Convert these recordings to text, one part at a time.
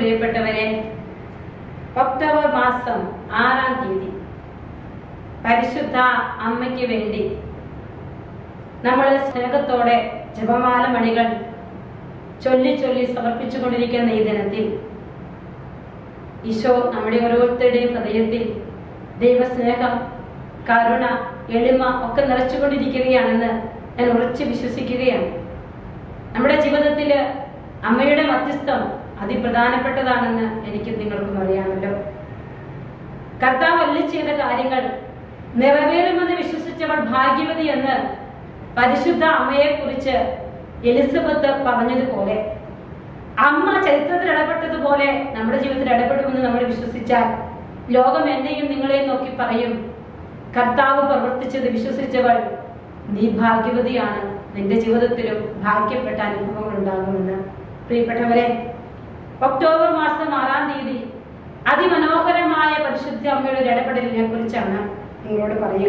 പ്രിയപ്പെട്ടവരെ ഒക്ടോബർ മാസം ആറാം തീയതി പരിശുദ്ധ അമ്മയ്ക്ക് വേണ്ടി നമ്മൾ സ്നേഹത്തോടെ ജപമാല മണികൾ ചൊല്ലി ചൊല്ലി സമർപ്പിച്ചുകൊണ്ടിരിക്കുന്ന ഈ ദിനത്തിൽ ഈശോ നമ്മുടെ ഓരോരുത്തരുടെയും ഹൃദയത്തിൽ ദൈവസ്നേഹം കരുണ എളിമ ഒക്കെ നിറച്ചുകൊണ്ടിരിക്കുകയാണെന്ന് ഞാൻ ഉറച്ചു വിശ്വസിക്കുകയാണ് നമ്മുടെ ജീവിതത്തിൽ അമ്മയുടെ മധ്യസ്ഥം അതിപ്രധാനപ്പെട്ടതാണെന്ന് എനിക്ക് നിങ്ങൾക്കും അറിയാമല്ലോ കർത്താവ് അല്ലി ചെയ്ത കാര്യങ്ങൾ നിറവേറുമെന്ന് വിശ്വസിച്ചവൾ ഭാഗ്യവതി എന്ന് പരിശുദ്ധ അമ്മയെ കുറിച്ച് എലിസബത്ത് പറഞ്ഞതുപോലെ അമ്മ ചരിത്രത്തിൽ ഇടപെട്ടതുപോലെ നമ്മുടെ ജീവിതത്തിൽ ഇടപെടുമെന്ന് നമ്മൾ വിശ്വസിച്ചാൽ ലോകം എന്നെയും നിങ്ങളെയും നോക്കി പറയും കർത്താവ് പ്രവർത്തിച്ചത് വിശ്വസിച്ചവൾ നീ ഭാഗ്യവതിയാണ് നിന്റെ ജീവിതത്തിലും ഭാഗ്യപ്പെട്ട അനുഭവങ്ങൾ ഉണ്ടാകുമെന്ന് പ്രിയപ്പെട്ടവരെ ഒക്ടോബർ മാസം ആറാം തീയതി അതിമനോഹരമായ പരിശുദ്ധ അമ്മയുടെ ഒരു ഇടപെടലിനെ കുറിച്ചാണ് നിങ്ങളോട് പറയുക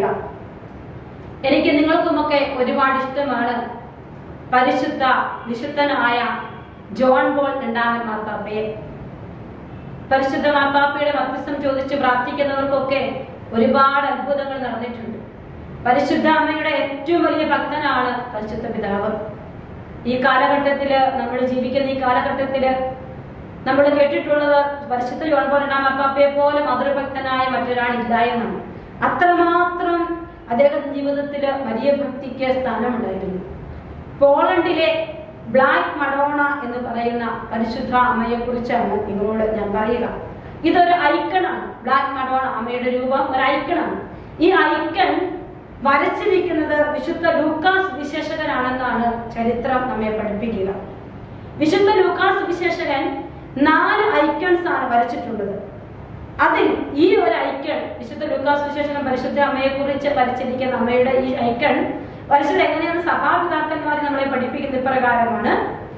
എനിക്ക് നിങ്ങൾക്കുമൊക്കെ ഒരുപാട് ഇഷ്ടമാണ് പരിശുദ്ധ വിശുദ്ധനായ ജോൺ പോൾ രണ്ടാമൻ മാർപ്പാപ്പയെ പരിശുദ്ധ മാർപ്പാപ്പയുടെ മധ്യസ്ഥം ചോദിച്ച് പ്രാർത്ഥിക്കുന്നവർക്കൊക്കെ ഒരുപാട് അത്ഭുതങ്ങൾ നടന്നിട്ടുണ്ട് പരിശുദ്ധ അമ്മയുടെ ഏറ്റവും വലിയ ഭക്തനാണ് പരിശുദ്ധ പിതാവ് ഈ കാലഘട്ടത്തില് നമ്മൾ ജീവിക്കുന്ന ഈ കാലഘട്ടത്തില് നമ്മൾ കേട്ടിട്ടുള്ളത് പരിശുദ്ധ ജോൺ പോൾ രണ്ടാം മാർപ്പാപ്പയെ പോലെ മധുരഭക്തനായ മറ്റൊരാളില്ല എന്നാണ് അത്രമാത്രം അദ്ദേഹത്തിന്റെ ജീവിതത്തില് വലിയ ഭക്തിക്ക് സ്ഥാനമുണ്ടായിരുന്നു പോളണ്ടിലെ ബ്ലാക്ക് മഡോണ എന്ന് പറയുന്ന പരിശുദ്ധ അമ്മയെ കുറിച്ചാണ് നിങ്ങളോട് ഞാൻ പറയുക ഇതൊരു ഐക്കണാണ് ബ്ലാക്ക് മഡോണ അമ്മയുടെ രൂപം ഒരു ഐക്കണാണ് ഈ ഐക്കൺ വരച്ചിരിക്കുന്നത് വിശുദ്ധ ലൂക്കാസ് വിശേഷകനാണെന്നാണ് ചരിത്രം നമ്മെ പഠിപ്പിക്കുക വിശുദ്ധ ലൂക്കാസ് വിശേഷകൻ നാല് ഐക്കൺസ് ആണ് വരച്ചിട്ടുള്ളത് അതിൽ ഈ ഒരു ഐക്കൺ വിശുദ്ധ ലൂക്കാസ് വിശേഷകൻ പരിശുദ്ധ അമ്മയെ കുറിച്ച് വരച്ചിരിക്കുന്ന അമ്മയുടെ ഈ ഐക്കൺ വരച്ചത് എങ്ങനെയാണ് സഭാപിതാക്കന്മാർ നമ്മളെ പഠിപ്പിക്കുന്ന ഇപ്രകാരമാണ്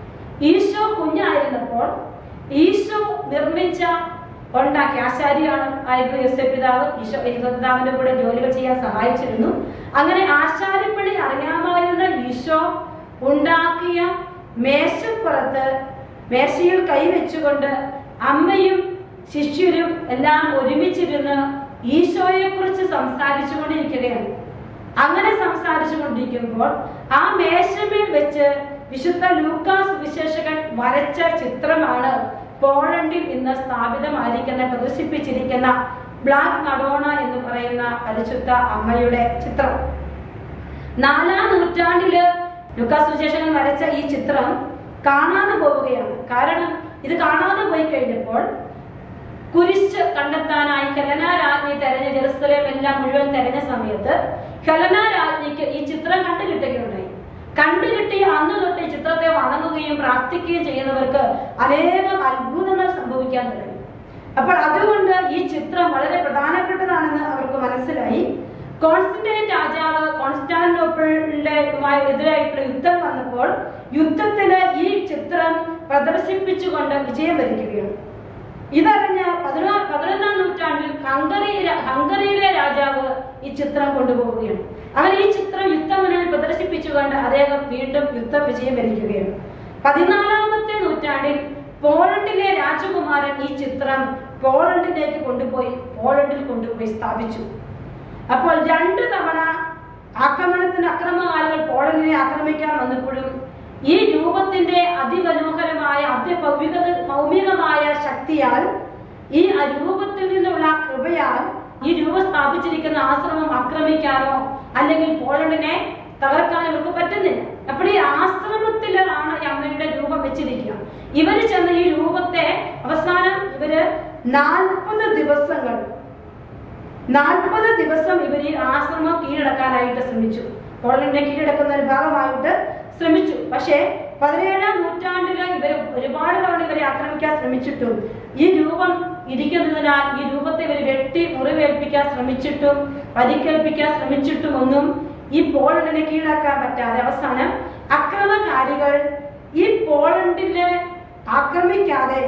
ഈശോ കുഞ്ഞായിരുന്നപ്പോൾ ഈശോ നിർമ്മിച്ച ഉണ്ടാക്കി ആശാരിയാണ് ആയിരുന്നു യോസെ പിതാവ് ഈശോ പിതാവിന്റെ കൂടെ ജോലികൾ ചെയ്യാൻ സഹായിച്ചിരുന്നു അങ്ങനെ ആശാരിപ്പണി അറിയാമായിരുന്ന ഈശോ ഉണ്ടാക്കിയ മേശപ്പുറത്ത് മേശയിൽ കൈവച്ചുകൊണ്ട് അമ്മയും ശിഷ്യരും എല്ലാം ഒരുമിച്ചിരുന്ന് ഈശോയെ കുറിച്ച് സംസാരിച്ചു കൊണ്ടിരിക്കുകയാണ് അങ്ങനെ സംസാരിച്ചു കൊണ്ടിരിക്കുമ്പോൾ ആ മേശമേൽ വെച്ച് വിശുദ്ധ ലൂക്കാസ് വിശേഷകൻ വരച്ച ചിത്രമാണ് പോളണ്ടിൽ ഇന്ന് സ്ഥാപിതമായിരിക്കുന്ന പ്രദർശിപ്പിച്ചിരിക്കുന്ന ബ്ലാക്ക് മഡോണ എന്ന് പറയുന്ന പരിശുദ്ധ അമ്മയുടെ ചിത്രം നാലാം നൂറ്റാണ്ടില് ലൂക്കാസ് വിശേഷകൻ വരച്ച ഈ ചിത്രം കാണാതെ പോവുകയാണ് കാരണം ഇത് കാണാതെ പോയി കഴിഞ്ഞപ്പോൾ കുരിശ് കണ്ടെത്താനായി ഹെലന രാജ്ഞി തെരഞ്ഞ ജെറുസലേം എല്ലാം മുഴുവൻ തെരഞ്ഞ സമയത്ത് ഹെലന രാജ്ഞിക്ക് ഈ ചിത്രം കണ്ടു കിട്ടുകയുണ്ടായി കണ്ടു കിട്ടിയ അന്ന് തൊട്ട് ഈ ചിത്രത്തെ വണങ്ങുകയും പ്രാർത്ഥിക്കുകയും ചെയ്യുന്നവർക്ക് അനേകം അത്ഭുതങ്ങൾ സംഭവിക്കാൻ തുടങ്ങി അപ്പോൾ അതുകൊണ്ട് ഈ ചിത്രം വളരെ പ്രധാനപ്പെട്ടതാണെന്ന് അവർക്ക് മനസ്സിലായി കോൺസ്റ്റന്റൈൻ രാജാവ് കോൺസ്റ്റാന്റിനോപ്പിളിന്റെ എതിരായിട്ടുള്ള യുദ്ധം വന്നപ്പോൾ യുദ്ധത്തിന് ഈ ചിത്രം പ്രദർശിപ്പിച്ചുകൊണ്ട് വിജയം വരിക്കുകയാണ് ഇതറിഞ്ഞ പതിനാ പതിനൊന്നാം നൂറ്റാണ്ടിൽ ഹംഗറി ഹംഗറിയിലെ രാജാവ് ഈ ചിത്രം കൊണ്ടുപോവുകയാണ് അങ്ങനെ ഈ ചിത്രം യുദ്ധമുന്നിൽ പ്രദർശിപ്പിച്ചുകൊണ്ട് അദ്ദേഹം വീണ്ടും യുദ്ധ വിജയം വരിക്കുകയാണ് പതിനാലാമത്തെ നൂറ്റാണ്ടിൽ പോളണ്ടിലെ രാജകുമാരൻ ഈ ചിത്രം പോളണ്ടിലേക്ക് കൊണ്ടുപോയി പോളണ്ടിൽ കൊണ്ടുപോയി സ്ഥാപിച്ചു അപ്പോൾ രണ്ട് തവണ ആക്രമണത്തിന് അക്രമകാരികൾ പോളണ്ടിനെ ആക്രമിക്കാൻ വന്നപ്പോഴും ഈ രൂപത്തിന്റെ അതിമനോഹരമായ അതിഭൗമിക ഭൗമികമായ ശക്തിയാൽ ഈ ആ രൂപത്തിൽ നിന്നുള്ള കൃപയാൽ ഈ രൂപം സ്ഥാപിച്ചിരിക്കുന്ന ആശ്രമം ആക്രമിക്കാനോ അല്ലെങ്കിൽ പോളണ്ടിനെ തകർക്കാനോ ഇവർക്ക് പറ്റുന്നില്ല അപ്പോൾ ഈ ആശ്രമത്തിലാണ് ഈ അമ്മയുടെ രൂപം വെച്ചിരിക്കുക ഇവര് ചെന്ന ഈ രൂപത്തെ അവസാനം ഇവര് നാൽപ്പത് ദിവസങ്ങൾ നാൽപ്പത് ദിവസം ഇവർ ഈ ആശ്രമം കീഴടക്കാനായിട്ട് ശ്രമിച്ചു പോളണ്ടിനെ കീഴടക്കുന്ന ഒരു ഭാഗമായിട്ട് ശ്രമിച്ചു പക്ഷേ പതിനേഴാം നൂറ്റാണ്ടില് ഇവർ ഒരുപാട് തവണ ഇവരെ ആക്രമിക്കാൻ ശ്രമിച്ചിട്ടും ഈ രൂപം ഇരിക്കുന്നതിനാൽ ഈ രൂപത്തെ ഇവർ വെട്ടി മുറിവേൽപ്പിക്കാൻ ശ്രമിച്ചിട്ടും പരിക്കേൽപ്പിക്കാൻ ശ്രമിച്ചിട്ടും ഒന്നും ഈ പോളണ്ടിനെ കീഴടക്കാൻ പറ്റാതെ അവസാനം അക്രമകാരികൾ ഈ പോളണ്ടിനെ ആക്രമിക്കാതെ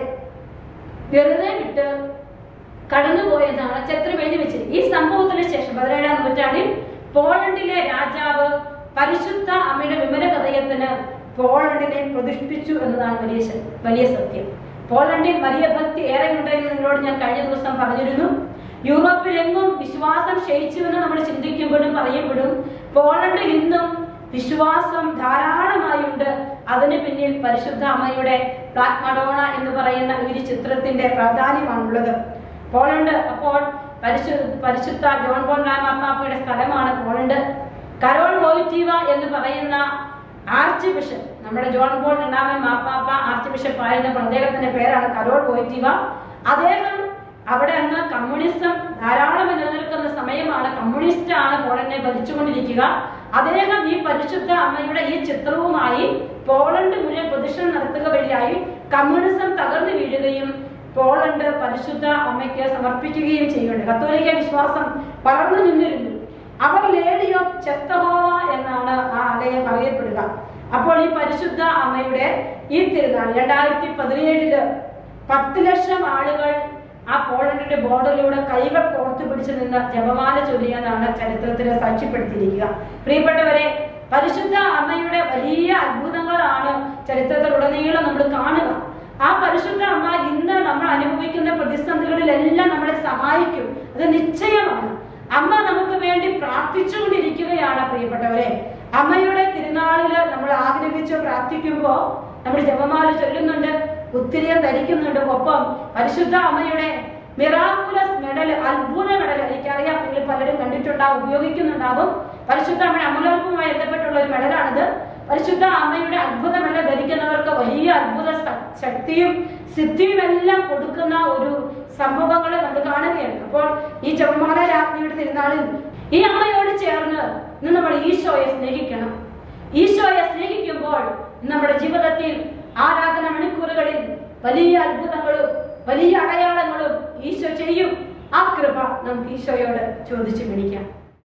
വെറുതെ വിട്ട് കടന്നുപോയതാണ് ചരിത്രം എഴുതി വെച്ചത് ഈ സംഭവത്തിന് ശേഷം പതിനേഴാം നൂറ്റാണ്ടിൽ പോളണ്ടിലെ രാജാവ് പരിശുദ്ധ അമ്മയുടെ വിമല ഹൃദയത്തിന് പോളണ്ടിനെ പ്രതിഷ്ഠിച്ചു എന്നതാണ് വലിയ ശ- വലിയ സത്യം പോളണ്ടിൽ വലിയ ഭക്തി ഏറെയുണ്ട് എന്ന് നിങ്ങളോട് ഞാൻ കഴിഞ്ഞ ദിവസം പറഞ്ഞിരുന്നു യൂറോപ്പിലെങ്ങും വിശ്വാസം ക്ഷയിച്ചുവെന്ന് നമ്മൾ ചിന്തിക്കുമ്പോഴും പറയുമ്പോഴും പോളണ്ടിൽ ഇന്നും വിശ്വാസം ധാരാളമായുണ്ട് അതിന് പിന്നിൽ പരിശുദ്ധ അമ്മയുടെ ബ്ലാക്ക് മഡോണ എന്ന് പറയുന്ന ഈ ഒരു ചിത്രത്തിന്റെ പ്രാധാന്യമാണുള്ളത് പോളണ്ട് അപ്പോൾ പരിശു പരിശുദ്ധ ജോൺ ബോൺ മാപ്പാപ്പയുടെ സ്ഥലമാണ് പോളണ്ട് കരോൾ വോയിറ്റീവ എന്ന് പറയുന്ന ആർച്ച് ബിഷപ്പ് നമ്മുടെ ജോൺ ബോൾ രണ്ടാമൻ മാപ്പാപ്പ ആർച്ച് ബിഷപ്പ് ആയിരുന്ന അദ്ദേഹത്തിന്റെ പേരാണ് കരോൾ വോയിറ്റീവ അദ്ദേഹം അവിടെ അന്ന് കമ്മ്യൂണിസം ധാരാളം നിലനിൽക്കുന്ന സമയമാണ് കമ്മ്യൂണിസ്റ്റ് ആണ് പോളണ്ടിനെ ഭരിച്ചുകൊണ്ടിരിക്കുക അദ്ദേഹം ഈ പരിശുദ്ധ അമ്മയുടെ ഈ ചിത്രവുമായി പോളണ്ട് മുഴുവൻ പ്രദക്ഷിണം നടത്തുക വഴിയായി കമ്മ്യൂണിസം തകർന്നു വീഴുകയും പോളണ്ട് പരിശുദ്ധ അമ്മയ്ക്ക് സമർപ്പിക്കുകയും ചെയ്യുന്നുണ്ട് കത്തോലിക്ക വിശ്വാസം വളർന്നു നിന്നിരുന്നു അവർ ലേഡി ഓഫ് ചെസ്തഹോവ എന്നാണ് ആ ആലയം അറിയപ്പെടുക അപ്പോൾ ഈ പരിശുദ്ധ അമ്മയുടെ ഈ തിരുനാൾ രണ്ടായിരത്തി പതിനേഴില് പത്ത് ലക്ഷം ആളുകൾ ആ പോളണ്ടിന്റെ ബോർഡറിലൂടെ കൈകൾ കോർത്തു പിടിച്ചു നിന്ന് ജപമാല ചൊല്ലിയെന്നാണ് ചരിത്രത്തിൽ സാക്ഷ്യപ്പെടുത്തിയിരിക്കുക പ്രിയപ്പെട്ടവരെ പരിശുദ്ധ അമ്മയുടെ വലിയ അത്ഭുതങ്ങളാണ് ചരിത്രത്തിലുടനീളം നമ്മൾ കാണുക ആ പരിശുദ്ധ അമ്മ ഇന്ന് നമ്മൾ അനുഭവിക്കുന്ന പ്രതിസന്ധികളിലെല്ലാം നമ്മളെ സഹായിക്കും അത് നിശ്ചയമാണ് അമ്മ നമുക്ക് വേണ്ടി പ്രാർത്ഥിച്ചുകൊണ്ടിരിക്കുകയാണ് പ്രിയപ്പെട്ടവരെ അമ്മയുടെ തിരുനാളില് നമ്മൾ ആഗ്രഹിച്ച് പ്രാർത്ഥിക്കുമ്പോൾ നമ്മൾ ജപമാല ചൊല്ലുന്നുണ്ട് ഉത്തിരിയം ധരിക്കുന്നുണ്ട് ഒപ്പം പരിശുദ്ധ അമ്മയുടെ മിറാക്കുലസ് മെഡൽ അത്ഭുത മെഡൽ എനിക്കറിയാം നിങ്ങൾ പലരും കണ്ടിട്ടുണ്ടാവും ഉപയോഗിക്കുന്നുണ്ടാവും പരിശുദ്ധ അമ്മയുടെ അമലോൽപ്പുമായി ബന്ധപ്പെട്ടുള്ള ഒരു മെഡലാണിത് പരിശുദ്ധ അമ്മയുടെ അത്ഭുത മെഡൽ ധരിക്കുന്നവർക്ക് വലിയ അത്ഭുത ശ- ശക്തിയും സിദ്ധിയും എല്ലാം കൊടുക്കുന്ന ഒരു സംഭവങ്ങൾ നമ്മൾ കാണുകയാണ് അപ്പോൾ ഈ ജപമാല രാജ്ഞിയുടെ തിരുനാളിൽ ഈ അമ്മയോട് ചേർന്ന് ഇന്ന് നമ്മൾ ഈശോയെ സ്നേഹിക്കണം ഈശോയെ സ്നേഹിക്കുമ്പോൾ നമ്മുടെ ജീവിതത്തിൽ ആരാധന മണിക്കൂറുകളിൽ വലിയ അത്ഭുതങ്ങളും വലിയ അടയാളങ്ങളും ഈശോ ചെയ്യും ആ കൃപ നമുക്ക് ഈശോയോട് ചോദിച്ചു മേടിക്കാം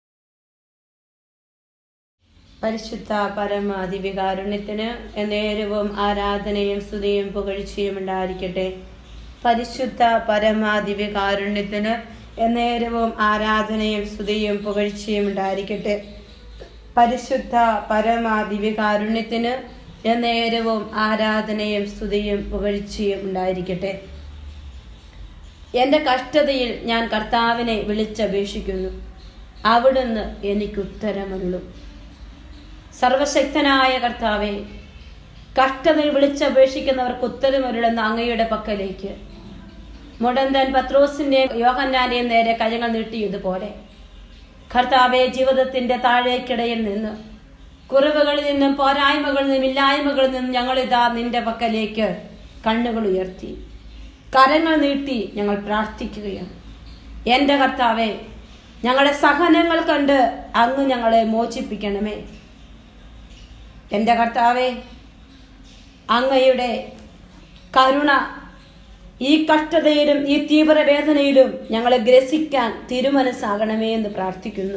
പരിശുദ്ധ പരമാധിവികാരുണ്യത്തിന് എന്നേരവും ആരാധനയും സ്തുതിയും പുകഴ്ചയും ഉണ്ടായിരിക്കട്ടെ പരിശുദ്ധ പരമാധിവികാരുണ്യത്തിന് എന്നേരവും ആരാധനയും സ്തുതിയും പുകഴ്ചയും ഉണ്ടായിരിക്കട്ടെ പരിശുദ്ധ പരമാധിവികാരുണ്യത്തിന് എന്നേരവും ആരാധനയും സ്തുതിയും പുകഴ്ചയും ഉണ്ടായിരിക്കട്ടെ എൻ്റെ കഷ്ടതയിൽ ഞാൻ കർത്താവിനെ വിളിച്ചപേക്ഷിക്കുന്നു അവിടുന്ന് എനിക്ക് ഉത്തരമരുളും സർവശക്തനായ കർത്താവെ കഷ്ടതയിൽ വിളിച്ചപേക്ഷിക്കുന്നവർക്ക് ഉത്തരമരുളുന്ന അങ്ങയുടെ പക്കലേക്ക് മുടന്തൻ പത്രോസിന്റെയും യോഹന്നാന്റെയും നേരെ കരങ്ങൾ നീട്ടിയതുപോലെ കർത്താവെ ജീവിതത്തിന്റെ താഴേക്കിടയിൽ നിന്ന് കുറവുകളിൽ നിന്നും പോരായ്മകളിൽ നിന്നും ഇല്ലായ്മകളിൽ നിന്നും ഞങ്ങളിതാ നിന്റെ പക്കലേക്ക് കണ്ണുകൾ ഉയർത്തി കരങ്ങൾ നീട്ടി ഞങ്ങൾ പ്രാർത്ഥിക്കുകയാണ് എൻ്റെ കർത്താവെ ഞങ്ങളുടെ സഹനങ്ങൾ കണ്ട് അങ്ങ് ഞങ്ങളെ മോചിപ്പിക്കണമേ എൻ്റെ കർത്താവെ അങ്ങയുടെ കരുണ ഈ കഷ്ടതയിലും ഈ തീവ്രവേദനയിലും ഞങ്ങളെ ഗ്രസിക്കാൻ തിരുമനസ്സാകണമേ എന്ന് പ്രാർത്ഥിക്കുന്നു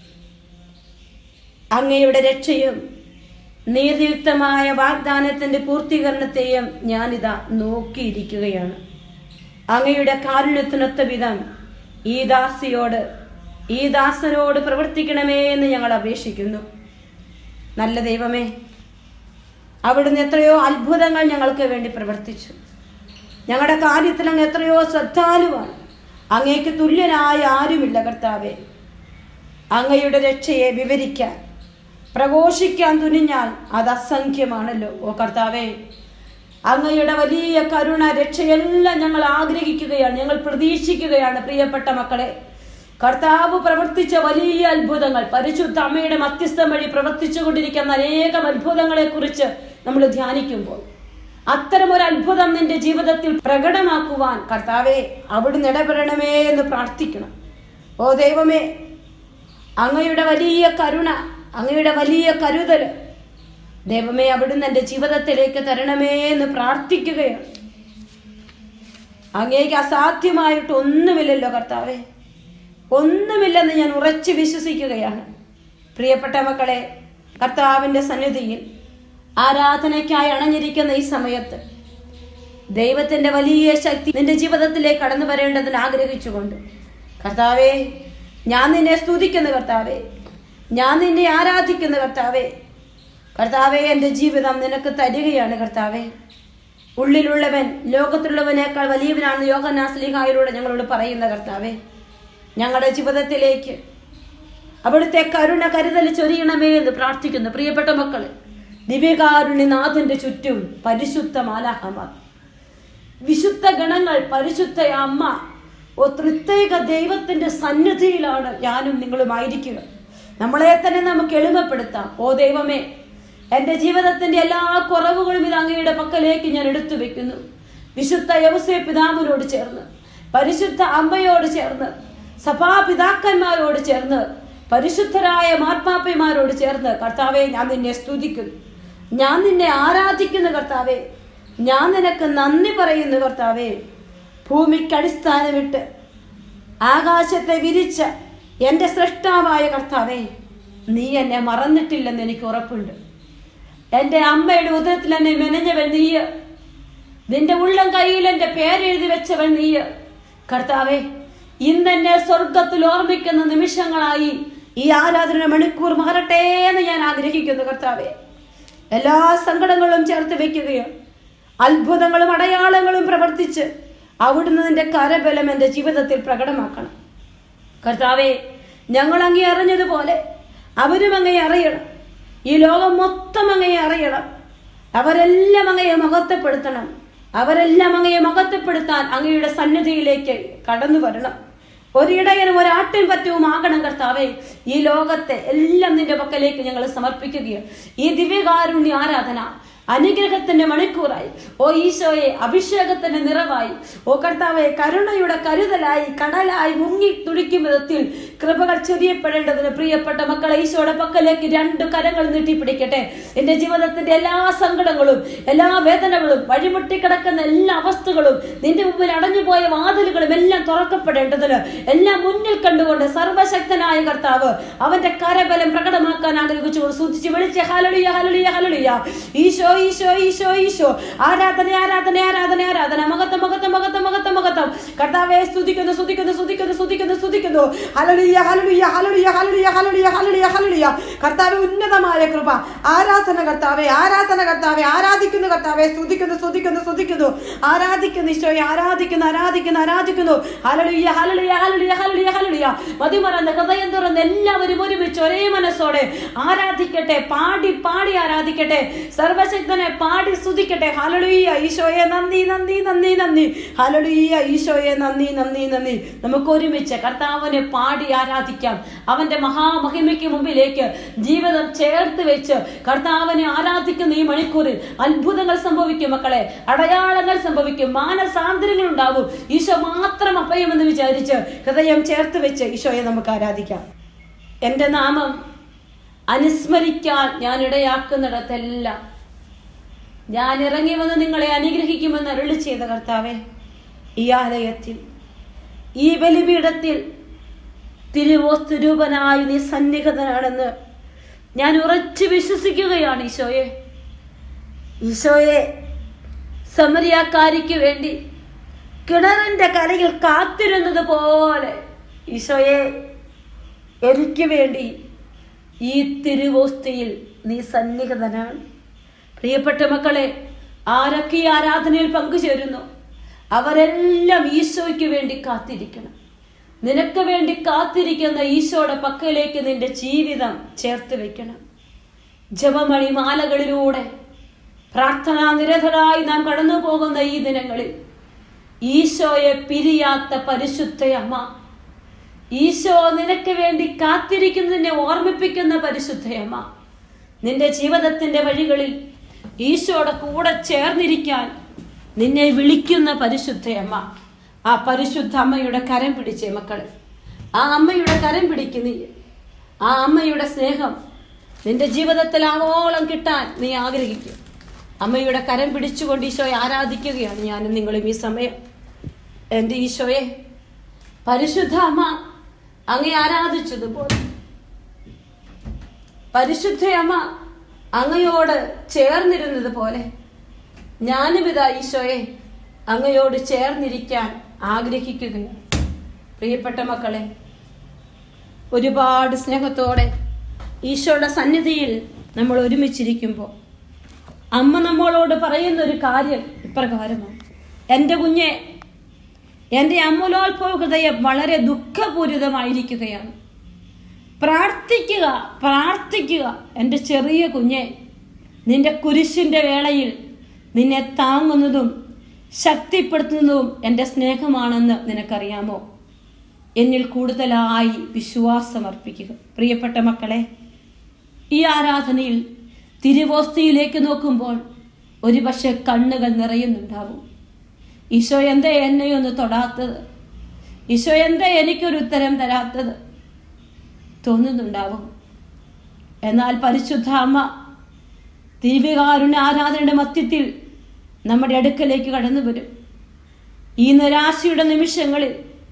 അങ്ങയുടെ രക്ഷയും നീതിയുക്തമായ വാഗ്ദാനത്തിന്റെ പൂർത്തീകരണത്തെയും ഞാനിതാ നോക്കിയിരിക്കുകയാണ് അങ്ങയുടെ കാരുണ്യത്തിനൊത്ത വിധം ഈ ദാസിയോട് ഈ ദാസനോട് പ്രവർത്തിക്കണമേ എന്ന് ഞങ്ങൾ അപേക്ഷിക്കുന്നു നല്ല ദൈവമേ അവിടുന്ന് എത്രയോ അത്ഭുതങ്ങൾ ഞങ്ങൾക്ക് വേണ്ടി പ്രവർത്തിച്ചു ഞങ്ങളുടെ കാര്യത്തിൽ അങ്ങ് എത്രയോ ശ്രദ്ധാലുവാണ് അങ്ങേക്ക് തുല്യനായ ആരുമില്ല കർത്താവെ അങ്ങയുടെ രക്ഷയെ വിവരിക്കാൻ പ്രഘോഷിക്കാൻ തുനിഞ്ഞാൽ അത് അസംഖ്യമാണല്ലോ ഓ കർത്താവേ അങ്ങയുടെ വലിയ കരുണ രക്ഷയെല്ലാം ഞങ്ങൾ ആഗ്രഹിക്കുകയാണ് ഞങ്ങൾ പ്രതീക്ഷിക്കുകയാണ് പ്രിയപ്പെട്ട മക്കളെ കർത്താവ് പ്രവർത്തിച്ച വലിയ അത്ഭുതങ്ങൾ പരിശുദ്ധ അമ്മയുടെ മധ്യസ്ഥം വഴി പ്രവർത്തിച്ചു കൊണ്ടിരിക്കുന്ന അനേകം അത്ഭുതങ്ങളെ കുറിച്ച് നമ്മൾ ധ്യാനിക്കുമ്പോൾ അത്തരം ഒരു അത്ഭുതം നിന്റെ ജീവിതത്തിൽ പ്രകടമാക്കുവാൻ കർത്താവെ അവിടുന്ന് ഇടപെടണമേ എന്ന് പ്രാർത്ഥിക്കണം ഓ ദൈവമേ അങ്ങയുടെ വലിയ കരുണ അങ്ങയുടെ വലിയ കരുതൽ ദൈവമേ അവിടുന്ന് എൻ്റെ ജീവിതത്തിലേക്ക് തരണമേ എന്ന് പ്രാർത്ഥിക്കുകയാണ് അങ്ങേക്ക് അസാധ്യമായിട്ട് ഒന്നുമില്ലല്ലോ കർത്താവേ ഒന്നുമില്ലെന്ന് ഞാൻ ഉറച്ചു വിശ്വസിക്കുകയാണ് പ്രിയപ്പെട്ട മക്കളെ കർത്താവിൻ്റെ സന്നിധിയിൽ ആരാധനയ്ക്കായി അണഞ്ഞിരിക്കുന്ന ഈ സമയത്ത് ദൈവത്തിന്റെ വലിയ ശക്തി നിന്റെ ജീവിതത്തിലേക്ക് കടന്നു വരേണ്ടതിന് ആഗ്രഹിച്ചുകൊണ്ട് കർത്താവേ ഞാൻ നിന്നെ സ്തുതിക്കുന്ന കർത്താവേ ഞാൻ നിന്നെ ആരാധിക്കുന്ന കർത്താവേ കർത്താവേ എൻ്റെ ജീവിതം നിനക്ക് തരികയാണ് കർത്താവേ ഉള്ളിലുള്ളവൻ ലോകത്തിലുള്ളവനേക്കാൾ വലിയവനാണെന്ന് യോഗനാസ്ലിഹായിലൂടെ ഞങ്ങളോട് പറയുന്ന കർത്താവേ ഞങ്ങളുടെ ജീവിതത്തിലേക്ക് അവിടുത്തെ കരുണ കരുതൽ ചൊരിയണമേ എന്ന് പ്രാർത്ഥിക്കുന്നു പ്രിയപ്പെട്ട മക്കളെ ദിവ്യകാരുണ്യനാഥന്റെ ചുറ്റും പരിശുദ്ധ മാലാഹമാർ വിശുദ്ധ ഗണങ്ങൾ പരിശുദ്ധ അമ്മ ഓ പ്രത്യേക ദൈവത്തിന്റെ സന്നിധിയിലാണ് ഞാനും നിങ്ങളുമായിരിക്കുക നമ്മളെ തന്നെ നമുക്ക് എളിമപ്പെടുത്താം ഓ ദൈവമേ എൻ്റെ ജീവിതത്തിന്റെ എല്ലാ കുറവുകളും ഇത് അങ്ങയുടെ പക്കലേക്ക് ഞാൻ എടുത്തു വെക്കുന്നു വിശുദ്ധ യവസേ പിതാവിനോട് ചേർന്ന് പരിശുദ്ധ അമ്മയോട് ചേർന്ന് സഭാപിതാക്കന്മാരോട് ചേർന്ന് പരിശുദ്ധരായ മാർപ്പാപ്പന്മാരോട് ചേർന്ന് കർത്താവെ ഞാൻ നിന്നെ സ്തുതിക്കുന്നു ഞാൻ നിന്നെ ആരാധിക്കുന്നു കർത്താവെ ഞാൻ നിനക്ക് നന്ദി പറയുന്നു കർത്താവേ ഭൂമിക്ക് അടിസ്ഥാനമിട്ട് ആകാശത്തെ വിരിച്ച എൻ്റെ സൃഷ്ടാവായ കർത്താവേ നീ എന്നെ മറന്നിട്ടില്ലെന്ന് എനിക്ക് ഉറപ്പുണ്ട് എൻ്റെ അമ്മയുടെ ഉദരത്തിൽ എന്നെ മെനഞ്ഞവൻ നീ നിന്റെ ഉള്ളം കയ്യിൽ എൻ്റെ പേരെഴുതി വെച്ചവൻ നീ കർത്താവേ ഇന്നെന്നെ സ്വർഗത്തിൽ ഓർമ്മിക്കുന്ന നിമിഷങ്ങളായി ഈ ആരാധന മണിക്കൂർ മാറട്ടെ എന്ന് ഞാൻ ആഗ്രഹിക്കുന്നു കർത്താവേ എല്ലാ സങ്കടങ്ങളും ചേർത്ത് വെക്കുകയും അത്ഭുതങ്ങളും അടയാളങ്ങളും പ്രവർത്തിച്ച് അവിടുന്ന് നിന്റെ കരബലം എൻ്റെ ജീവിതത്തിൽ പ്രകടമാക്കണം കർത്താവെ ഞങ്ങൾ അങ്ങേ അറിഞ്ഞതുപോലെ അവരും അങ്ങേ അറിയണം ഈ ലോകം മൊത്തം അങ്ങേ അറിയണം അവരെല്ലാം അങ്ങയെ മഹത്വപ്പെടുത്തണം അവരെല്ലാം അങ്ങയെ മഹത്വപ്പെടുത്താൻ അങ്ങയുടെ സന്നിധിയിലേക്ക് കടന്നു വരണം ഒരിടയനും ഒരാട്ടിൻ പറ്റവും ആകണം കർത്താവേ ഈ ലോകത്തെ എല്ലാം നിന്റെ പക്കലേക്ക് ഞങ്ങൾ സമർപ്പിക്കുകയാണ് ഈ ദിവ്യകാരുണ്യ ആരാധന അനുഗ്രഹത്തിന്റെ മണിക്കൂറായി ഓ ഈശോയെ അഭിഷേകത്തിന്റെ നിറവായി ഓ കർത്താവെ കരുണയുടെ കരുതലായി കടലായി മുങ്ങി തുടിക്കും വിധത്തിൽ കൃപകൾ ചൊരിയപ്പെടേണ്ടതിന് പ്രിയപ്പെട്ട മക്കളെ ഈശോയുടെ പക്കലേക്ക് രണ്ട് കരങ്ങൾ നീട്ടിപ്പിടിക്കട്ടെ എന്റെ ജീവിതത്തിന്റെ എല്ലാ സങ്കടങ്ങളും എല്ലാ വേദനകളും വഴിമുട്ടി കിടക്കുന്ന എല്ലാ അവസ്ഥകളും നിന്റെ മുമ്പിൽ അടഞ്ഞുപോയ വാതിലുകളും എല്ലാം തുറക്കപ്പെടേണ്ടതിന് എല്ലാം മുന്നിൽ കണ്ടുകൊണ്ട് സർവശക്തനായ കർത്താവ് അവന്റെ കരബലം പ്രകടമാക്കാൻ ആഗ്രഹിച്ചുകൊണ്ട് സൂചിച്ച് വിളിച്ച് ഹലളിയ ഹലളിയ ഹലളിയ ഈശോ ഈശോ ഈശോ ഈശോ ആരാധന ആരാധന ആരാധന ആരാധന മഹത്വം മഹത്വം മഹത്വം മഹത്വം മഹത്വം കർത്താവെ സ്തുതിക്കുന്നു സ്തുതിക്കുന്നു സ്തുതിക്കുന്നു സ്തുതിക്കുന്നു സ്തുതിക്കുന്നു ഹലളിയ ഹലളിയ ഹലളിയ ഹലളിയ ഹലളിയ ഹലളിയ ഹലളിയ കർത്താവ് ഉന്നതമായ കൃപ ആരാധന കർത്താവെ ആരാധന കർത്താവെ ആരാധിക്കുന്നു കർത്താവെ സ്തുതിക്കുന്നു സ്തുതിക്കുന്നു സ്തുതിക്കുന്നു ആരാധിക്കുന്നു ഈശോയെ ആരാധിക്കുന്നു ആരാധിക്കുന്നു ആരാധിക്കുന്നു ഹലളിയ ഹലളിയ ഹലളിയ ഹലളിയ ഹലളിയ മതിമറന്ന് ഹൃദയം തുറന്ന് എല്ലാവരും ഒരുമിച്ച് ഒരേ മനസ്സോടെ ആരാധിക്കട്ടെ പാടി പാടി ആരാധിക്കട്ടെ സർവശക്തനെ പാടി സ്തുതിക്കട്ടെ ഹലളിയ ഈശോയെ നന്ദി നന്ദി നന്ദി നന്ദി ഹലളിയ ഈശോയെ നന്ദി നന്ദി നന്ദി നമുക്ക് ഒരുമിച്ച് കർത്താവിനെ പാടി ആരാധിക്കാം അവന്റെ മഹാമഹിമയ്ക്ക് മുമ്പിലേക്ക് ജീവിതം ചേർത്ത് വെച്ച് കർത്താവിനെ ആരാധിക്കുന്ന ഈ മണിക്കൂറിൽ അത്ഭുതങ്ങൾ സംഭവിക്കും മക്കളെ അടയാളങ്ങൾ സംഭവിക്കും മാനസാന്തരങ്ങൾ ഉണ്ടാവും ഈശോ മാത്രം അഭയമെന്ന് വിചാരിച്ച് ഹൃദയം ചേർത്ത് വെച്ച് ഈശോയെ നമുക്ക് ആരാധിക്കാം എൻ്റെ നാമം അനുസ്മരിക്കാൻ ഞാൻ ഇടയാക്കുന്നിടത്തെല്ലാം ഞാൻ ഇറങ്ങി വന്ന് നിങ്ങളെ അനുഗ്രഹിക്കുമെന്ന് അരുളി ചെയ്ത കർത്താവെ ഈ ആലയത്തിൽ ഈ ബലിപീഠത്തിൽ തിരുവോസ്തുരൂപനായി നീ സന്നിഹിതനാണെന്ന് ഞാൻ ഉറച്ചു വിശ്വസിക്കുകയാണ് ഈശോയെ ഈശോയെ സമരിയാക്കാരിക്ക് വേണ്ടി കിണറിന്റെ കരയിൽ കാത്തിരുന്നത് പോലെ ഈശോയെ എനിക്ക് വേണ്ടി ഈ തിരുവോസ്തിയിൽ നീ സന്നിഹിതനാണ് പ്രിയപ്പെട്ട മക്കളെ ആരൊക്കെ ഈ ആരാധനയിൽ പങ്കുചേരുന്നു അവരെല്ലാം ഈശോയ്ക്ക് വേണ്ടി കാത്തിരിക്കണം നിനക്ക് വേണ്ടി കാത്തിരിക്കുന്ന ഈശോയുടെ പക്കലേക്ക് നിന്റെ ജീവിതം ചേർത്ത് വെക്കണം ജപമണി മാലകളിലൂടെ പ്രാർത്ഥനാ നിരതരായി നാം കടന്നു പോകുന്ന ഈ ദിനങ്ങളിൽ ഈശോയെ പിരിയാത്ത പരിശുദ്ധയമ്മ ഈശോ നിനക്ക് വേണ്ടി കാത്തിരിക്കുന്നതിനെ ഓർമ്മിപ്പിക്കുന്ന പരിശുദ്ധയമ്മ നിന്റെ ജീവിതത്തിന്റെ വഴികളിൽ ഈശോയുടെ കൂടെ ചേർന്നിരിക്കാൻ നിന്നെ വിളിക്കുന്ന പരിശുദ്ധയമ്മ ആ പരിശുദ്ധ അമ്മയുടെ കരം പിടിച്ചേ മക്കളെ ആ അമ്മയുടെ കരം പിടിക്കുന്ന ആ അമ്മയുടെ സ്നേഹം നിന്റെ ജീവിതത്തിൽ ആവോളം കിട്ടാൻ നീ ആഗ്രഹിക്കും അമ്മയുടെ കരം പിടിച്ചുകൊണ്ട് ഈശോയെ ആരാധിക്കുകയാണ് ഞാനും നിങ്ങളും ഈ സമയം എൻ്റെ ഈശോയെ പരിശുദ്ധ അമ്മ അങ്ങേ ആരാധിച്ചതുപോലെ പരിശുദ്ധ അമ്മ അങ്ങയോട് ചേർന്നിരുന്നത് പോലെ ഞാനുമിതാ ഈശോയെ അങ്ങയോട് ചേർന്നിരിക്കാൻ ആഗ്രഹിക്കുകയാണ് പ്രിയപ്പെട്ട മക്കളെ ഒരുപാട് സ്നേഹത്തോടെ ഈശോയുടെ സന്നിധിയിൽ നമ്മൾ ഒരുമിച്ചിരിക്കുമ്പോൾ അമ്മ നമ്മളോട് പറയുന്ന ഒരു കാര്യം ഇപ്രകാരമാണ് എൻ്റെ കുഞ്ഞെ എൻ്റെ അമൂലോത്ഭവ ഹൃദയം വളരെ ദുഃഖപൂരിതമായിരിക്കുകയാണ് പ്രാർത്ഥിക്കുക പ്രാർത്ഥിക്കുക എൻ്റെ ചെറിയ കുഞ്ഞെ നിന്റെ കുരിശിൻ്റെ വേളയിൽ നിന്നെ താങ്ങുന്നതും ശക്തിപ്പെടുത്തുന്നതും എൻ്റെ സ്നേഹമാണെന്ന് നിനക്കറിയാമോ എന്നിൽ കൂടുതലായി വിശ്വാസമർപ്പിക്കുക പ്രിയപ്പെട്ട മക്കളെ ഈ ആരാധനയിൽ തിരുവോസ്തിയിലേക്ക് നോക്കുമ്പോൾ ഒരുപക്ഷെ കണ്ണുകൾ നിറയുന്നുണ്ടാവും ഈശോ എന്തേ എന്നെ ഒന്ന് തൊടാത്തത് ഈശോ എന്തേ എനിക്കൊരു ഉത്തരം തരാത്തത് തോന്നുന്നുണ്ടാവും എന്നാൽ പരിശുദ്ധ അമ്മ തിരുവികാരുണ്യ ആരാധനയുടെ മധ്യത്തിൽ നമ്മുടെ അടുക്കലേക്ക് കടന്നു വരും ഈ നിരാശയുടെ നിമിഷങ്ങളിൽ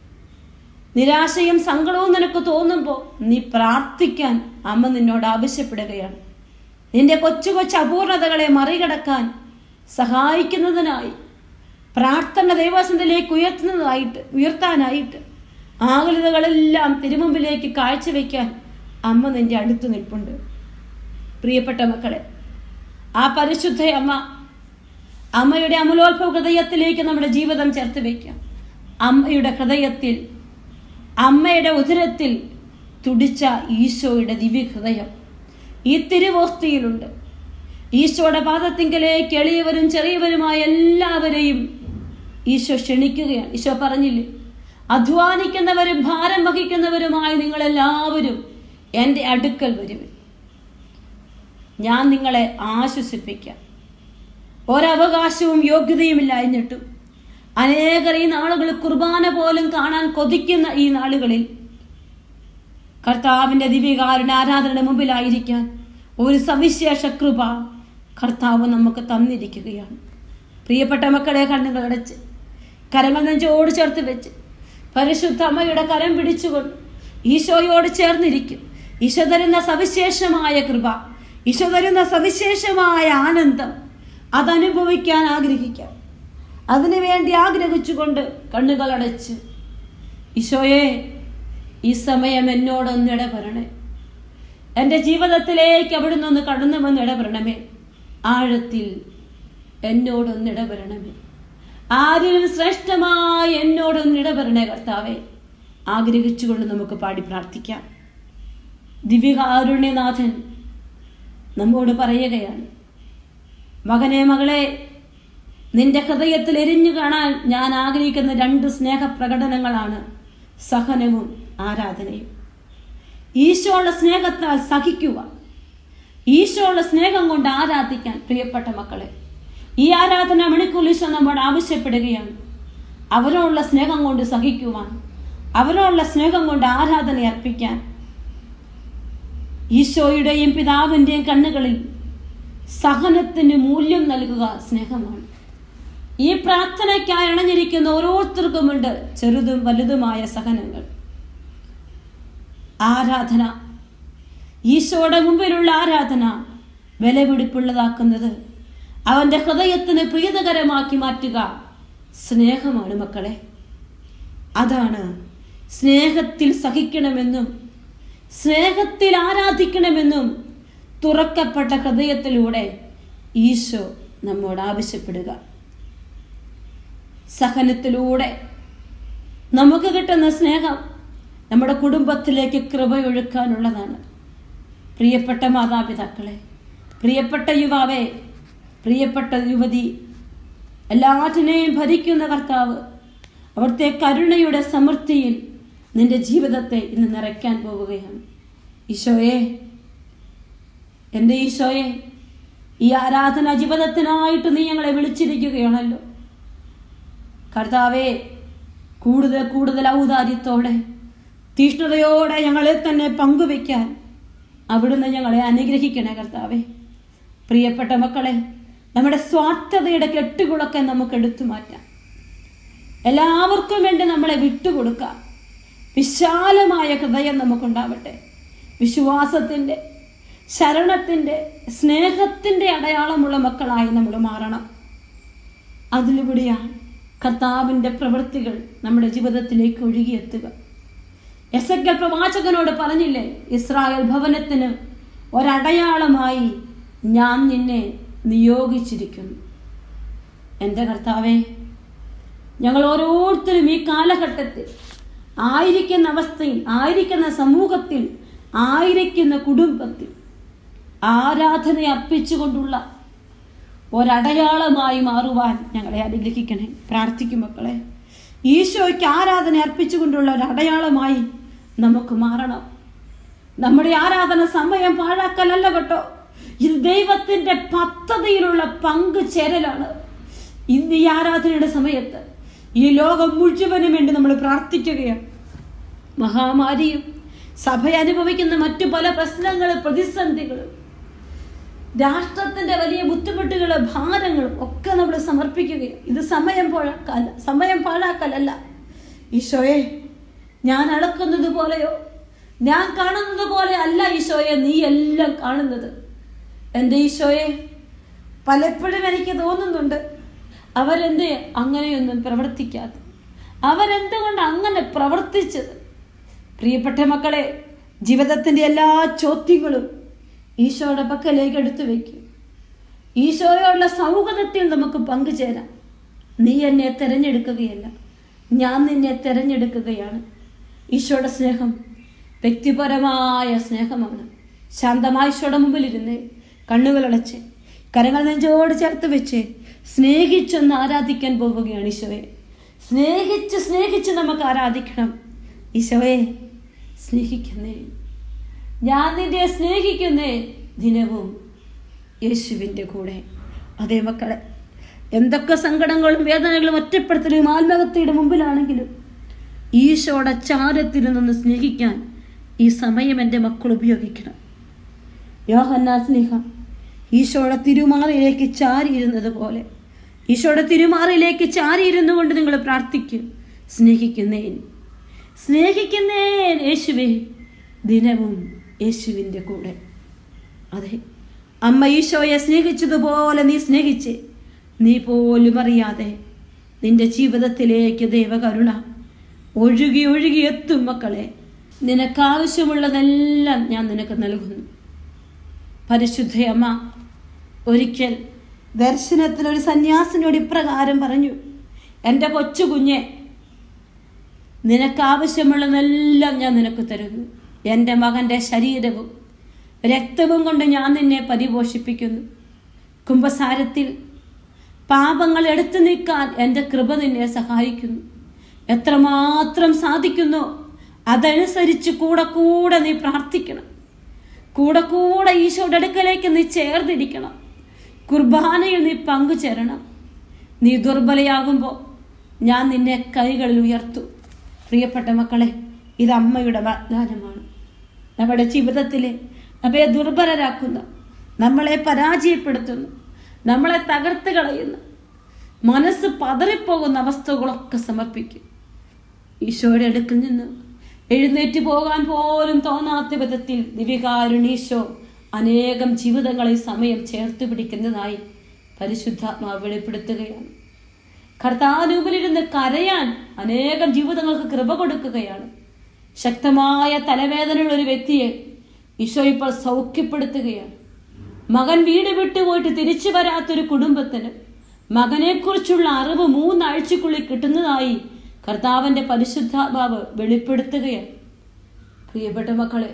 നിരാശയും സങ്കടവും നിനക്ക് തോന്നുമ്പോൾ നീ പ്രാർത്ഥിക്കാൻ അമ്മ നിന്നോട് ആവശ്യപ്പെടുകയാണ് നിന്റെ കൊച്ചു കൊച്ചു അപൂർണതകളെ മറികടക്കാൻ സഹായിക്കുന്നതിനായി പ്രാർത്ഥന ദൈവസനത്തിലേക്ക് ഉയർത്തുന്നതായിട്ട് ഉയർത്താനായിട്ട് ആകുലതകളെല്ലാം തിരുമുമ്പിലേക്ക് കാഴ്ചവെക്കാൻ അമ്മ നിന്റെ അടുത്ത് നിൽപ്പുണ്ട് പ്രിയപ്പെട്ട മക്കളെ ആ പരിശുദ്ധ അമ്മ അമ്മയുടെ അമലോത്ഭവ ഹൃദയത്തിലേക്ക് നമ്മുടെ ജീവിതം ചേർത്ത് വയ്ക്കാം അമ്മയുടെ ഹൃദയത്തിൽ അമ്മയുടെ ഉദരത്തിൽ തുടിച്ച ഈശോയുടെ ദിവ്യഹൃദയം ഈ തിരുവോസ്തിയിലുണ്ട് ഈശോയുടെ പാദത്തിങ്കലേക്ക് എളിയവരും ചെറിയവരുമായ എല്ലാവരെയും ഈശോ ക്ഷണിക്കുകയാണ് ഈശോ പറഞ്ഞില്ലേ അധ്വാനിക്കുന്നവരും ഭാരം വഹിക്കുന്നവരുമായ നിങ്ങളെല്ലാവരും എൻ്റെ അടുക്കൽ വരുവിൻ ഞാൻ നിങ്ങളെ ആശ്വസിപ്പിക്കാം ഒരവകാശവും യോഗ്യതയുമില്ലാഞ്ഞിട്ടും അനേകർ ഈ നാളുകൾ കുർബാന പോലും കാണാൻ കൊതിക്കുന്ന ഈ നാളുകളിൽ കർത്താവിന്റെ ദിവ്യകാരുണ്യ ആരാധനയുടെ മുമ്പിലായിരിക്കാൻ ഒരു സവിശേഷ കൃപ കർത്താവ് നമുക്ക് തന്നിരിക്കുകയാണ് പ്രിയപ്പെട്ട മക്കളെ കണ്ണുകൾ അടച്ച് കരങ്ങൾ നെഞ്ചോട് ചേർത്ത് വെച്ച് പരിശുദ്ധ അമ്മയുടെ കരം പിടിച്ചുകൊണ്ട് ഈശോയോട് ചേർന്നിരിക്കും ഈശോ തരുന്ന സവിശേഷമായ കൃപ ഈശോ തരുന്ന സവിശേഷമായ ആനന്ദം അതനുഭവിക്കാൻ ആഗ്രഹിക്കാം അതിനുവേണ്ടി ആഗ്രഹിച്ചുകൊണ്ട് കണ്ണുകൾ അടച്ച് ഈശോയെ ഈ സമയം എന്നോടൊന്ന് ഇടപെടണേ എൻ്റെ ജീവിതത്തിലേക്ക് അവിടുന്ന് ഒന്ന് കടന്നു വന്ന് ഇടപെടണമേ ആഴത്തിൽ എന്നോടൊന്ന് ഇടപെടണമേ ആരിലും ശ്രേഷ്ഠമായി എന്നോടൊന്ന് ഇടപെടണേ കർത്താവെ ആഗ്രഹിച്ചുകൊണ്ട് നമുക്ക് പാടി പ്രാർത്ഥിക്കാം ദിവ്യകാരുണ്യനാഥൻ നമ്മോട് പറയുകയാണ് മകനെ മകളെ നിന്റെ ഹൃദയത്തിൽ എരിഞ്ഞു കാണാൻ ഞാൻ ആഗ്രഹിക്കുന്ന രണ്ട് സ്നേഹപ്രകടനങ്ങളാണ് സഹനവും ആരാധനയും ഈശോയുള്ള സ്നേഹത്താൽ സഹിക്കുക ഈശോയുള്ള സ്നേഹം കൊണ്ട് ആരാധിക്കാൻ പ്രിയപ്പെട്ട മക്കളെ ഈ ആരാധന മണിക്കൂർ ഈശോ നമ്മോട് ആവശ്യപ്പെടുകയാണ് അവരോടുള്ള സ്നേഹം കൊണ്ട് സഹിക്കുവാൻ അവരോടുള്ള സ്നേഹം കൊണ്ട് ആരാധന അർപ്പിക്കാൻ ഈശോയുടെയും പിതാവിൻ്റെയും കണ്ണുകളിൽ സഹനത്തിന് മൂല്യം നൽകുക സ്നേഹമാണ് ഈ പ്രാർത്ഥനയ്ക്കായി അണഞ്ഞിരിക്കുന്ന ഓരോരുത്തർക്കുമുണ്ട് ചെറുതും വലുതുമായ സഹനങ്ങൾ ആരാധന ഈശോയുടെ മുമ്പിലുള്ള ആരാധന വിലപിടിപ്പുള്ളതാക്കുന്നത് അവന്റെ ഹൃദയത്തിന് പ്രീതകരമാക്കി മാറ്റുക സ്നേഹമാണ് മക്കളെ അതാണ് സ്നേഹത്തിൽ സഹിക്കണമെന്നും സ്നേഹത്തിൽ ആരാധിക്കണമെന്നും തുറക്കപ്പെട്ട ഹൃദയത്തിലൂടെ ഈശോ നമ്മോട് ആവശ്യപ്പെടുക സഹനത്തിലൂടെ നമുക്ക് കിട്ടുന്ന സ്നേഹം നമ്മുടെ കുടുംബത്തിലേക്ക് കൃപയൊഴുക്കാനുള്ളതാണ് പ്രിയപ്പെട്ട മാതാപിതാക്കളെ പ്രിയപ്പെട്ട യുവാവെ പ്രിയപ്പെട്ട യുവതി എല്ലാറ്റിനെയും ഭരിക്കുന്ന കർത്താവ് അവിടുത്തെ കരുണയുടെ സമൃദ്ധിയിൽ നിന്റെ ജീവിതത്തെ ഇന്ന് നിറയ്ക്കാൻ പോവുകയാണ് ഈശോയെ എൻ്റെ ഈശോയെ ഈ ആരാധന ജീവിതത്തിനായിട്ട് നീ ഞങ്ങളെ വിളിച്ചിരിക്കുകയാണല്ലോ കർത്താവെ കൂടുതൽ കൂടുതൽ ഔദാര്യത്തോടെ തീഷ്ണതയോടെ ഞങ്ങളെ തന്നെ പങ്കുവെക്കാൻ അവിടുന്ന് ഞങ്ങളെ അനുഗ്രഹിക്കണേ കർത്താവെ പ്രിയപ്പെട്ട മക്കളെ നമ്മുടെ സ്വാർത്ഥതയുടെ കെട്ടുകളൊക്കെ നമുക്ക് എടുത്തു മാറ്റാം എല്ലാവർക്കും വേണ്ടി നമ്മളെ വിട്ടുകൊടുക്കാം വിശാലമായ ഹൃദയം നമുക്കുണ്ടാവട്ടെ വിശ്വാസത്തിൻ്റെ ശരണത്തിൻ്റെ സ്നേഹത്തിൻ്റെ അടയാളമുള്ള മക്കളായി നമ്മൾ മാറണം അതിലൂടെയാണ് കർത്താവിൻ്റെ പ്രവൃത്തികൾ നമ്മുടെ ജീവിതത്തിലേക്ക് ഒഴുകിയെത്തുക എസ് എ പ്രവാചകനോട് പറഞ്ഞില്ലേ ഇസ്രായേൽ ഭവനത്തിന് ഒരടയാളമായി ഞാൻ നിന്നെ നിയോഗിച്ചിരിക്കുന്നു എൻ്റെ കർത്താവേ ഞങ്ങൾ ഓരോരുത്തരും ഈ കാലഘട്ടത്തിൽ ആയിരിക്കുന്ന അവസ്ഥയിൽ ആയിരിക്കുന്ന സമൂഹത്തിൽ ആയിരിക്കുന്ന കുടുംബത്തിൽ ആരാധന അർപ്പിച്ചുകൊണ്ടുള്ള ഒരടയാളമായി മാറുവാൻ ഞങ്ങളെ അനുഗ്രഹിക്കണേ പ്രാർത്ഥിക്കും മക്കളെ ഈശോയ്ക്ക് ആരാധന അർപ്പിച്ചുകൊണ്ടുള്ള ഒരു അടയാളമായി നമുക്ക് മാറണം നമ്മുടെ ആരാധന സമയം പാഴാക്കലല്ല കേട്ടോ ഇത് ദൈവത്തിന്റെ പദ്ധതിയിലുള്ള പങ്ക് ചേരലാണ് ഇന്ന് ഈ ആരാധനയുടെ സമയത്ത് ഈ ലോകം മുഴുവനും വേണ്ടി നമ്മൾ പ്രാർത്ഥിക്കുകയാണ് മഹാമാരിയും സഭ അനുഭവിക്കുന്ന മറ്റു പല പ്രശ്നങ്ങളും പ്രതിസന്ധികളും രാഷ്ട്രത്തിന്റെ വലിയ ബുദ്ധിമുട്ടുകളും ഭാരങ്ങളും ഒക്കെ നമ്മൾ സമർപ്പിക്കുകയാണ് ഇത് സമയം പാഴാക്കല്ല സമയം പാഴാക്കലല്ല ഈശോയെ ഞാൻ അളക്കുന്നത് പോലെയോ ഞാൻ കാണുന്നത് പോലെ അല്ല ഈശോയെ നീ എല്ലാം കാണുന്നത് എൻ്റെ ഈശോയെ പലപ്പോഴും എനിക്ക് തോന്നുന്നുണ്ട് അവരെന്ത് അങ്ങനെയൊന്നും പ്രവർത്തിക്കാതെ അവരെന്തുകൊണ്ട് അങ്ങനെ പ്രവർത്തിച്ചത് പ്രിയപ്പെട്ട മക്കളെ ജീവിതത്തിന്റെ എല്ലാ ചോദ്യങ്ങളും ഈശോയുടെ പക്കലേക്ക് എടുത്തു വെക്കും ഈശോയോടുള്ള സൗഹൃദത്തിൽ നമുക്ക് പങ്കുചേരാം നീ എന്നെ തിരഞ്ഞെടുക്കുകയല്ല ഞാൻ നിന്നെ തിരഞ്ഞെടുക്കുകയാണ് ഈശോയുടെ സ്നേഹം വ്യക്തിപരമായ സ്നേഹമാണ് ശാന്തമായ ഈശോയുടെ മുമ്പിലിരുന്ന് കണ്ണുകളടച്ച് കരങ്ങൾ നെഞ്ചോട് ചേർത്ത് വെച്ച് സ്നേഹിച്ചൊന്ന് ആരാധിക്കാൻ പോവുകയാണ് ഈശോയെ സ്നേഹിച്ച് സ്നേഹിച്ച് നമുക്ക് ആരാധിക്കണം ഈശോയെ സ്നേഹിക്കുന്നേ ഞാൻ നിന്നെ സ്നേഹിക്കുന്നേ ദിനവും യേശുവിൻ്റെ കൂടെ അതേ മക്കളെ എന്തൊക്കെ സങ്കടങ്ങളും വേദനകളും ഒറ്റപ്പെടുത്തലും ആത്മഹത്യയുടെ മുമ്പിലാണെങ്കിലും ഈശോയുടെ ചാരത്തിൽ നിന്ന് സ്നേഹിക്കാൻ ഈ സമയം എൻ്റെ മക്കൾ ഉപയോഗിക്കണം യോഹന്നാ സ്നേഹ ഈശോയുടെ തിരുമാറിയിലേക്ക് ചാരിയിരുന്നത് പോലെ ഈശോയുടെ തിരുമാറിയിലേക്ക് ചാരിയിരുന്നു കൊണ്ട് നിങ്ങൾ പ്രാർത്ഥിക്കും സ്നേഹിക്കുന്നേൻ സ്നേഹിക്കുന്നേൻ യേശുവേ ദിനവും യേശുവിൻ്റെ കൂടെ അതെ അമ്മ ഈശോയെ സ്നേഹിച്ചതുപോലെ നീ സ്നേഹിച്ച് നീ പോലും അറിയാതെ നിന്റെ ജീവിതത്തിലേക്ക് ദൈവകരുണ ഒഴുകി ഒഴുകി എത്തും മക്കളെ നിനക്കാവശ്യമുള്ളതെല്ലാം ഞാൻ നിനക്ക് നൽകുന്നു പരിശുദ്ധ അമ്മ ഒരിക്കൽ ദർശനത്തിൽ ഒരു സന്യാസിനോട് ഇപ്രകാരം പറഞ്ഞു എൻ്റെ കൊച്ചു കുഞ്ഞെ നിനക്കാവശ്യമുള്ളതെല്ലാം ഞാൻ നിനക്ക് തരുന്നു എൻ്റെ മകൻ്റെ ശരീരവും രക്തവും കൊണ്ട് ഞാൻ നിന്നെ പരിപോഷിപ്പിക്കുന്നു കുംഭസാരത്തിൽ പാപങ്ങൾ എടുത്തു നീക്കാൻ എൻ്റെ കൃപ നിന്നെ സഹായിക്കുന്നു എത്രമാത്രം സാധിക്കുന്നോ അതനുസരിച്ച് കൂടെ കൂടെ നീ പ്രാർത്ഥിക്കണം കൂടെ കൂടെ ഈശോയുടെ അടുക്കലേക്ക് നീ ചേർന്നിരിക്കണം കുർബാനയിൽ നീ പങ്കുചേരണം നീ ദുർബലയാകുമ്പോൾ ഞാൻ നിന്നെ കൈകളിൽ ഉയർത്തു പ്രിയപ്പെട്ട മക്കളെ ഇത് അമ്മയുടെ വാഗ്ദാനമാണ് നമ്മുടെ ജീവിതത്തിലെ അവയെ ദുർബലരാക്കുന്ന നമ്മളെ പരാജയപ്പെടുത്തുന്നു നമ്മളെ തകർത്ത് കളയുന്ന മനസ്സ് പതറിപ്പോകുന്ന അവസ്ഥകളൊക്കെ സമർപ്പിക്കും ഈശോയുടെ അടുക്കിൽ നിന്ന് എഴുന്നേറ്റ് പോകാൻ പോലും തോന്നാത്ത വിധത്തിൽ ദിവികാരുണീശോ അനേകം ജീവിതങ്ങളെ സമയം ചേർത്ത് പിടിക്കുന്നതായി പരിശുദ്ധാത്മാവ് വെളിപ്പെടുത്തുകയാണ് കർത്താനൂപിലിരുന്ന് കരയാൻ അനേകം ജീവിതങ്ങൾക്ക് കൃപ കൊടുക്കുകയാണ് ശക്തമായ തലവേദനയുള്ള ഒരു വ്യക്തിയെ ഈശോ ഇപ്പോൾ സൗഖ്യപ്പെടുത്തുകയാണ് മകൻ വീട് വിട്ടുപോയിട്ട് തിരിച്ചു വരാത്തൊരു കുടുംബത്തിന് മകനെക്കുറിച്ചുള്ള അറിവ് മൂന്നാഴ്ചക്കുള്ളിൽ കിട്ടുന്നതായി കർത്താവിന്റെ പരിശുദ്ധാത്മാവ് വെളിപ്പെടുത്തുകയാണ് പ്രിയപ്പെട്ട മക്കളെ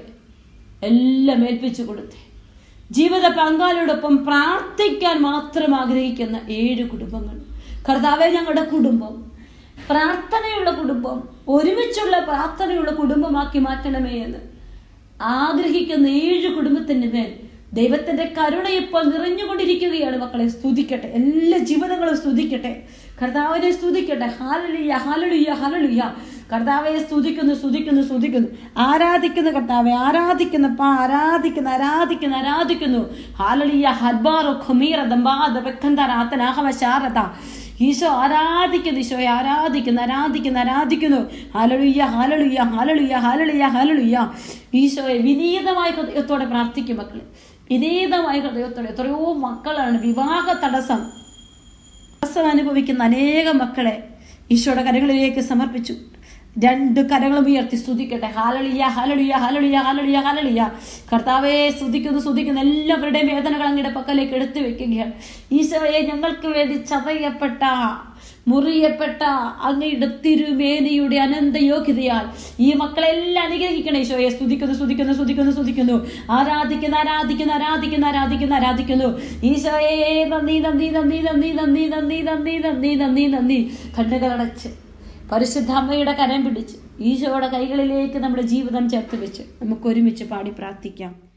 എല്ലാം ഏൽപ്പിച്ചു കൊടുത്തേ ജീവിത പങ്കാളിയോടൊപ്പം പ്രാർത്ഥിക്കാൻ മാത്രം ആഗ്രഹിക്കുന്ന ഏഴ് കുടുംബങ്ങൾ കർത്താവെ ഞങ്ങളുടെ കുടുംബം പ്രാർത്ഥനയുള്ള കുടുംബം ഒരുമിച്ചുള്ള പ്രാർത്ഥനയുള്ള കുടുംബമാക്കി മാറ്റണമേ എന്ന് ആഗ്രഹിക്കുന്ന ഏഴ് കുടുംബത്തിന്റെ മേൽ ദൈവത്തിന്റെ കരുണ ഇപ്പോൾ നിറഞ്ഞുകൊണ്ടിരിക്കുകയാണ് മക്കളെ സ്തുതിക്കട്ടെ എല്ലാ ജീവിതങ്ങളും സ്തുതിക്കട്ടെ കർത്താവിനെ സ്തുതിക്കട്ടെ ഹാലലുയ്യ ഹാലലുയ്യ ഹാലലുയ്യ കർത്താവെ സ്തുതിക്കുന്നു സ്തുതിക്കുന്നു സ്തുതിക്കുന്നു ആരാധിക്കുന്ന കർത്താവെ ആരാധിക്കുന്നപ്പ ആരാധിക്കുന്ന ആരാധിക്കുന്ന ആരാധിക്കുന്നു ഹാലലിയ ഹർബാറോ ഖമീറ ദമ്പാദ വെക്കന്തരാത്തനാഹവ ശാരദ ഈശോ ആരാധിക്കുന്നു ഈശോയെ ആരാധിക്കുന്നു ആരാധിക്കുന്നു ആരാധിക്കുന്നു ഹാലലുയ്യ ഹാലലുയ്യ ഹാലലുയ്യ ഹാലലുയ്യ ഹാലലുയ്യ ഈശോയെ വിനീതമായ ഹൃദയത്തോടെ പ്രാർത്ഥിക്കും മക്കളെ വിനീതമായ ഹൃദയത്തോടെ എത്രയോ മക്കളാണ് വിവാഹ തടസ്സം തടസ്സം അനുഭവിക്കുന്ന അനേകം മക്കളെ ഈശോയുടെ കരങ്ങളിലേക്ക് സമർപ്പിച്ചു രണ്ട് കരങ്ങളും ഉയർത്തി സ്തുതിക്കട്ടെ ഹാലളിയ ഹാലളിയ ഹാലളിയ ഹാലളിയ ഹാലളിയ കർത്താവെ സ്തുതിക്കുന്നു സ്തുതിക്കുന്നു എല്ലാവരുടെയും വേദനകൾ അങ്ങയുടെ പക്കലേക്ക് എടുത്തു വെക്കുകയാണ് ഈശോയെ ഞങ്ങൾക്ക് വേണ്ടി ചതയപ്പെട്ട മുറിയപ്പെട്ട അങ്ങയുടെ തിരുമേനിയുടെ അനന്ത യോഗ്യതയാൽ ഈ മക്കളെല്ലാം അനുഗ്രഹിക്കണം ഈശോയെ സ്തുതിക്കുന്നു സ്തുതിക്കുന്നു സ്തുതിക്കുന്നു സ്തുതിക്കുന്നു ആരാധിക്കുന്നു ആരാധിക്കുന്നു ആരാധിക്കുന്നു ആരാധിക്കുന്നു ആരാധിക്കുന്നു ഈശോയെ നന്ദി നന്ദി നന്ദി നന്ദി നന്ദി നന്ദി നന്ദി നന്ദി നന്ദി നന്ദി കണ്ണുകളടച്ച് പരിശുദ്ധ അമ്മയുടെ കരം പിടിച്ച് ഈശോയുടെ കൈകളിലേക്ക് നമ്മുടെ ജീവിതം ചേർത്ത് വെച്ച് നമുക്ക് ഒരുമിച്ച് പാടി പ്രാർത്ഥിക്കാം